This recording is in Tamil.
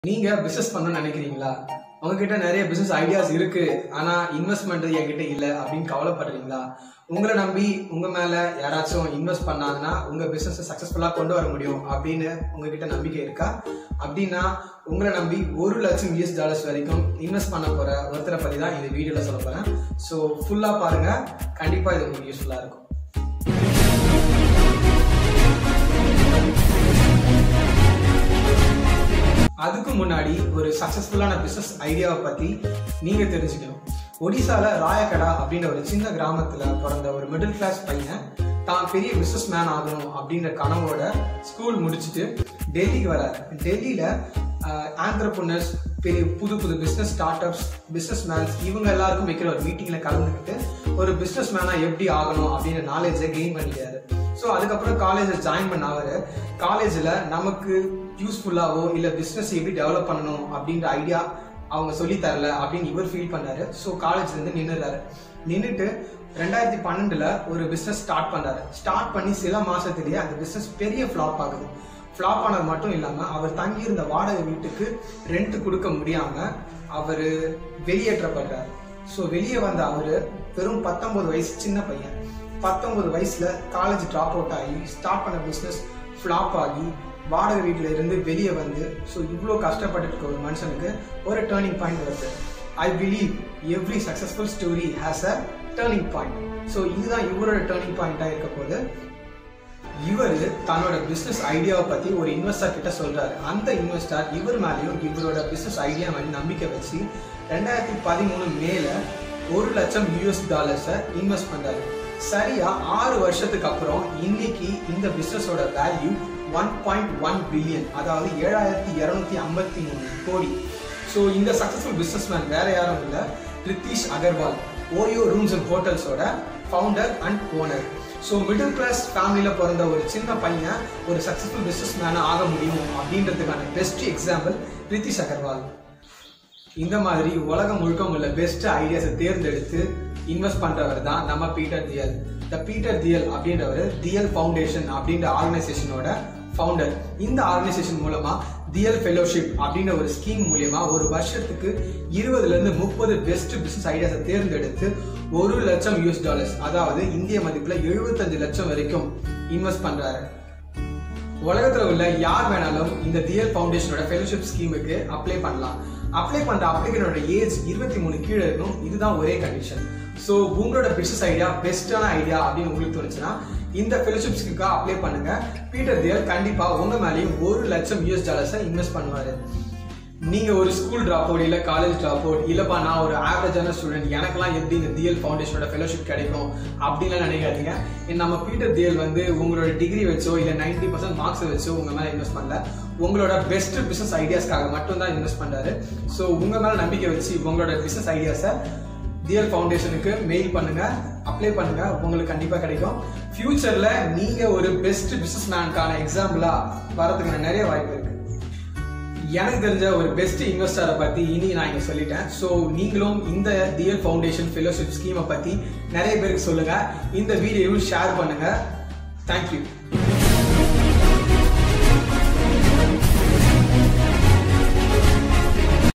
நீங்க பிசினஸ் பண்ணணும்னு நினைக்கிறீங்களா உங்ககிட்ட நிறைய பிசினஸ் ஐடியாஸ் இருக்கு ஆனா இன்வெஸ்ட்மெண்ட் என்கிட்ட இல்ல அப்படின்னு கவலைப்படுறீங்களா உங்களை நம்பி உங்க மேல யாராச்சும் இன்வெஸ்ட் பண்ணாங்கன்னா உங்க பிசினஸ் சக்சஸ்ஃபுல்லா கொண்டு வர முடியும் அப்படின்னு உங்ககிட்ட நம்பிக்கை இருக்கா அப்படின்னா உங்களை நம்பி ஒரு லட்சம் யூஎஸ் டாலர்ஸ் வரைக்கும் இன்வெஸ்ட் பண்ண போற ஒருத்தரை பத்தி தான் இந்த வீடியோல சொல்ல போறேன் ஸோ ஃபுல்லா பாருங்க கண்டிப்பா இது உங்களுக்கு யூஸ்ஃபுல்லா இருக்கும் அதுக்கு முன்னாடி ஒரு சக்சஸ்ஃபுல்லான பிசினஸ் ஐடியாவை பத்தி நீங்க தெரிஞ்சுக்கணும் ஒடிசால ராயகடா அப்படின்ற ஒரு சின்ன கிராமத்துல பிறந்த ஒரு மிடில் கிளாஸ் பையன் தான் பெரிய பிசினஸ் மேன் ஆகணும் அப்படின்ற கனவோட ஸ்கூல் முடிச்சுட்டு டெல்லிக்கு வராரு டெல்லியில ஆண்டர்பனர்ஸ் பெரிய புது புது business startups business mans இவங்க எல்லாருக்கும் வைக்கிற ஒரு மீட்டிங்ல கலந்துக்கிட்டு ஒரு பிசினஸ் மேனா எப்படி ஆகணும் அப்படின்ற நாலேஜை கெயின் பண்ணிட்டாரு ஸோ அதுக்கப்புறம் காலேஜில் ஜாயின் பண்ண அவர் காலேஜில் நமக்கு யூஸ்ஃபுல்லாவோ இல்லை பிஸ்னஸ் எப்படி டெவலப் பண்ணணும் அப்படின்ற ஐடியா அவங்க சொல்லி தரல அப்படின்னு இவர் ஃபீல் பண்ணாரு ஸோ காலேஜ்ல இருந்து நின்றுறாரு நின்றுட்டு ரெண்டாயிரத்தி பன்னெண்டுல ஒரு பிஸ்னஸ் ஸ்டார்ட் பண்ணாரு ஸ்டார்ட் பண்ணி சில மாசத்திலேயே அந்த பிஸ்னஸ் பெரிய ஃப்ளாப் ஆகுது ஃப்ளாப் ஆனது மட்டும் இல்லாம அவர் தங்கியிருந்த வாடகை வீட்டுக்கு ரெண்ட் கொடுக்க முடியாம அவர் வெளியேற்றப்படுறாரு ஸோ வெளியே வந்த அவர் வெறும் பத்தொன்பது வயசு சின்ன பையன் பத்தொன்பது வயசுல காலேஜ் ட்ராப் அவுட் ஆகி ஸ்டார்ட் பண்ண பிஸ்னஸ் ஃப்ளாப் ஆகி வாடகை வீட்டில் இருந்து வெளியே வந்து ஸோ இவ்வளோ கஷ்டப்பட்டு இருக்க ஒரு மனுஷனுக்கு ஒரு டேர்னிங் பாயிண்ட் வருது I believe every successful story has a turning point so இதுதான் இவரோட டேர்னிங் பாயிண்டாக இருக்க போது இவர் தன்னோட பிசினஸ் ஐடியாவை பத்தி ஒரு இன்வெஸ்டர் கிட்ட சொல்றாரு அந்த இன்வெஸ்டர் இவர் மேலேயும் இவரோட பிசினஸ் ஐடியா மேலே நம்பிக்கை வச்சு ரெண்டாயிரத்தி பதிமூணு மேல ஒரு லட்சம் யூஎஸ் டாலர்ஸை இன்வெஸ்ட் பண்றாரு சரியா ஆறு வருஷத்துக்கு அப்புறம் இன்னைக்கு இந்த பிசினஸோட value one point one billion அதாவது ஏழாயிரத்தி இருநூத்தி ஐம்பத்தி மூணு கோடி ஸோ இந்த சக்சஸ்ஃபுல் பிசினஸ் மேன் வேற யாரும் இல்லை Ritesh Agarwal OYO rooms and ஹோட்டல்ஸோட founder and owner so middle class ஃபேமிலியில் பிறந்த ஒரு சின்ன பையன் ஒரு சக்ஸஸ்ஃபுல் பிஸ்னஸ் மேனாக ஆக முடியும் அப்படின்றதுக்கான பெஸ்ட் எக்ஸாம்பிள் ரித்திஷ் அகர்வால் இந்த மாதிரி உலகம் முழுக்க உள்ள பெஸ்ட் ஐடியாஸை தேர்ந்தெடுத்து இன்வெஸ்ட் பண்றவர் தான் நம்ம Peter Thiel the Peter Thiel அப்படின்றவர் தியல் ஃபவுண்டேஷன் அப்படின்ற ஆர்கனைசேஷனோட ஃபவுண்டர் இந்த ஆர்கனைசேஷன் மூலமா தியல் ஃபெலோஷிப் அப்படின்ற ஒரு ஸ்கீம் மூலியமா ஒரு வருஷத்துக்கு இருபதுல இருந்து முப்பது பெஸ்ட் பிசினஸ் ஐடியாஸை தேர்ந்தெடுத்து ஒரு லட்சம் யூஎஸ் டாலர்ஸ் அதாவது இந்திய மதிப்புல எழுபத்தஞ்சு லட்சம் வரைக்கும் இன்வெஸ்ட் பண்றாரு உலகத்துல உள்ள யார் வேணாலும் இந்த தியல் ஃபவுண்டேஷனோட ஃபெலோஷிப் ஸ்கீமுக்கு அப்ளை பண்ணலாம் அப்ளை பண்ற அப்ளிகனோட ஏஜ் இருபத்தி மூணு கீழே இருக்கணும் இதுதான் ஒரே கண்டிஷன் ஸோ உங்களோட பிசினஸ் ஐடியா பெஸ்டான ஐடியா அப்படின்னு உங்களுக்கு தோணுச்சுன்னா இந்த ஃபெலோஷிப் ஸ்கீமுக்காக அப்ளை பண்ணுங்க பீட்டர் தியல் கண்டிப்பா உங்க மேலேயும் ஒரு லட்சம் யூஎஸ் டாலர்ஸை இன்வெஸ்ட் பண்ணுவாரு நீங்க ஒரு ஸ்கூல் ட்ராப் அவுட் இல்ல காலேஜ் ட்ராப் அவுட் இல்லப்பா நான் ஒரு ஆவரேஜான ஸ்டூடெண்ட் எனக்கெல்லாம் எப்படி இந்த தியல் ஃபவுண்டேஷனோட ஃபெலோஷிப் கிடைக்கும் அப்படின்லாம் நினைக்காதீங்க நம்ம பீட்டர் தியல் வந்து உங்களோட டிகிரி வச்சோ இல்ல நைன்டி பர்சன்ட் மார்க்ஸ் வச்சோ உங்க மேல இன்வெஸ்ட் பண்ணல உங்களோட பெஸ்ட் பிசினஸ் ஐடியாஸ்க்காக மட்டும் தான் இன்வெஸ்ட் பண்றாரு ஸோ உங்க மேல நம்பிக்கை வச்சு உங்களோட பிசினஸ் ஐடியாஸை தியல் ஃபவுண்டேஷனுக்கு மெயில் பண்ணுங்க அப்ளை பண்ணுங்க உங்களுக்கு கண்டிப்பா கிடைக்கும் ஃபியூச்சர்ல நீங்க ஒரு பெஸ்ட் பிசினஸ் மேனுக்கான எக்ஸாம்பிளா வரதுக்கான நிறைய வாய்ப்பு இருக்கு எனக்கு தெரிஞ்ச ஒரு பெஸ்ட் இன்வெஸ்டரை பத்தி இனி நான் இங்க சொல்லிட்டேன் ஸோ நீங்களும் இந்த டிஎல் ஃபவுண்டேஷன் ஃபெலோஷிப் ஸ்கீமை பத்தி நிறைய பேருக்கு சொல்லுங்க இந்த வீடியோவும் ஷேர் பண்ணுங்க தேங்க்யூ